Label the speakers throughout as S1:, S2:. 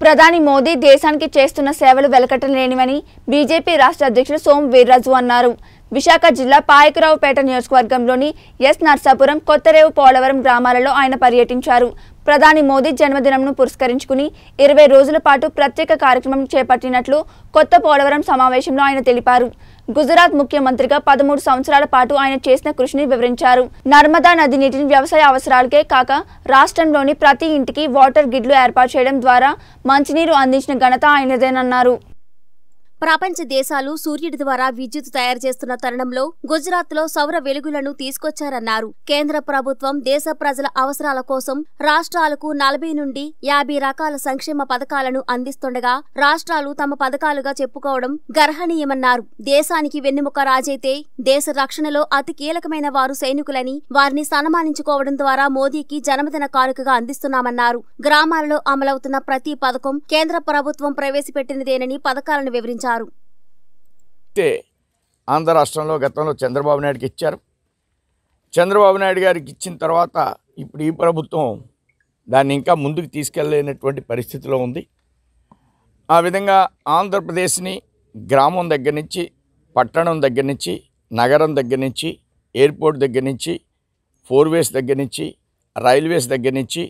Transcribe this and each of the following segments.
S1: ప్రధాని మోదీ దేశానికి చేస్తున్న సేవలు వెలకట్టలేనివని బీజేపీ రాష్ట్ర అధ్యక్షుడు సోము వీర్రాజు అన్నారు విశాఖ జిల్లా పాయకరావుపేట నియోజకవర్గంలోని ఎస్ నర్సాపురం కొత్తరేవు పోలవరం గ్రామాలలో ఆయన పర్యటించారు ప్రధాని మోదీ జన్మదినంను పురస్కరించుకుని ఇరవై రోజుల పాటు ప్రత్యేక కార్యక్రమం చేపట్టినట్లు కొత్త పోలవరం సమావేశంలో ఆయన తెలిపారు గుజరాత్ ముఖ్యమంత్రిగా పదమూడు సంవత్సరాల పాటు ఆయన చేసిన కృషిని వివరించారు నర్మదా నది నీటిని వ్యవసాయ అవసరాలకే కాక రాష్ట్రంలోని ప్రతి ఇంటికి వాటర్ గిడ్లు ఏర్పాటు చేయడం ద్వారా మంచినీరు అందించిన ఘనత ఆయనదేనన్నారు
S2: ప్రపంచ దేశాలు సూర్యుడి ద్వారా విద్యుత్ తయారు చేస్తున్న తరుణంలో గుజరాత్ లో సౌర వెలుగులను తీసుకొచ్చారన్నారు కేంద్ర ప్రభుత్వం దేశ ప్రజల అవసరాల కోసం రాష్ట్రాలకు నలభై నుండి యాభై రకాల సంక్షేమ పథకాలను అందిస్తుండగా రాష్ట్రాలు తమ పథకాలుగా చెప్పుకోవడం గర్హనీయమన్నారు దేశానికి వెన్నెముక రాజైతే దేశ రక్షణలో అతి కీలకమైన వారు సైనికులని వారిని సన్మానించుకోవడం ద్వారా మోదీకి జన్మదిన కానుకగా అందిస్తున్నామన్నారు గ్రామాలలో అమలవుతున్న ప్రతి పథకం కేంద్ర ప్రభుత్వం ప్రవేశపెట్టినదేనని పథకాలను వివరించారు
S3: అయితే ఆంధ్ర రాష్ట్రంలో గతంలో చంద్రబాబు నాయుడుకి ఇచ్చారు చంద్రబాబు నాయుడు గారికి ఇచ్చిన తర్వాత ఇప్పుడు ఈ ప్రభుత్వం దాన్ని ఇంకా ముందుకు తీసుకెళ్ళలేనటువంటి పరిస్థితిలో ఉంది ఆ విధంగా ఆంధ్రప్రదేశ్ని గ్రామం దగ్గర నుంచి పట్టణం దగ్గర నుంచి నగరం దగ్గర నుంచి ఎయిర్పోర్ట్ దగ్గర నుంచి ఫోర్వేస్ దగ్గర నుంచి రైల్వేస్ దగ్గర నుంచి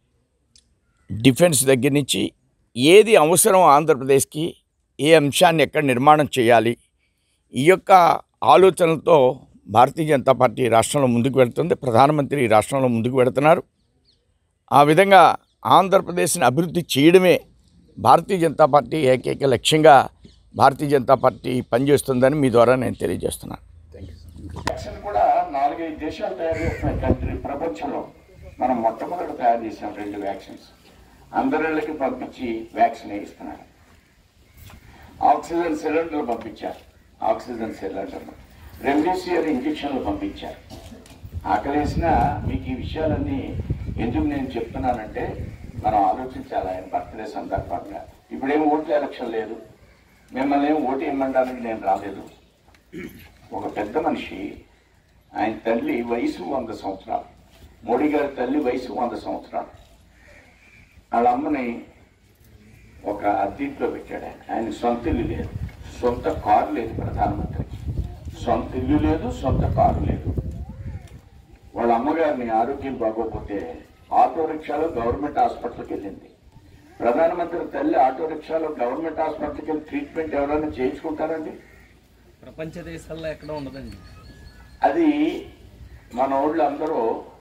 S3: డిఫెన్స్ దగ్గర నుంచి ఏది అవసరం ఆంధ్రప్రదేశ్కి ఏ అంశాన్ని ఎక్కడ నిర్మాణం చేయాలి ఈ యొక్క ఆలోచనలతో భారతీయ జనతా పార్టీ రాష్ట్రంలో ముందుకు వెళుతుంది ప్రధానమంత్రి ఈ రాష్ట్రంలో ముందుకు వెళుతున్నారు ఆ విధంగా ఆంధ్రప్రదేశ్ని అభివృద్ధి చేయడమే భారతీయ జనతా పార్టీ ఏకైక లక్ష్యంగా భారతీయ జనతా పార్టీ పనిచేస్తుందని మీ ద్వారా నేను తెలియజేస్తున్నాను
S4: వ్యాక్సిన్ కూడా నాలుగైదు దేశాలు తయారు చేస్తున్నాయి కంట్రీ ప్రపంచంలో మనం మొట్టమొదటి తయారు చేసాం రెండు వ్యాక్సిన్స్ అందరిళ్ళకి పంపించి వ్యాక్సిన్ వేయిస్తున్నారు ఆక్సిజన్ సిలిండర్లు పంపించారు ఆక్సిజన్ సిలిండర్లు రెమ్డెసివిర్ ఇంజక్షన్లు పంపించారు ఆకలేసిన మీకు ఈ విషయాలన్నీ ఎందుకు నేను చెప్తున్నానంటే మనం ఆలోచించాలి ఆయన బర్త్డే సందర్భంగా ఇప్పుడేం ఓట్ల ఎలక్షన్ లేదు మిమ్మల్ని ఏం ఓటు ఇమ్మడానికి నేను రాలేదు ఒక పెద్ద మనిషి ఆయన తల్లి వయసు వంద సంవత్సరాలు మోడీ గారి తల్లి వయసు వంద సంవత్సరాలు వాళ్ళ అమ్మని ఒక అద్దీట్లో పెట్టాడు ఆయన ఆయన సొంత ఇల్లు లేదు సొంత కారు లేదు ప్రధానమంత్రికి సొంత ఇల్లు లేదు సొంత కారు లేదు వాళ్ళ అమ్మగారిని ఆరోగ్యం బాగోకపోతే ఆటో రిక్షాలో గవర్నమెంట్ హాస్పిటల్కి వెళ్ళింది ప్రధానమంత్రి తల్లి ఆటో రిక్షాలో గవర్నమెంట్ హాస్పిటల్కి వెళ్ళి ట్రీట్మెంట్ ఎవరైనా చేయించుకుంటారండి
S5: ప్రపంచ దేశాల్లో ఎక్కడ ఉండదండి
S4: అది మన వాళ్ళు అందరూ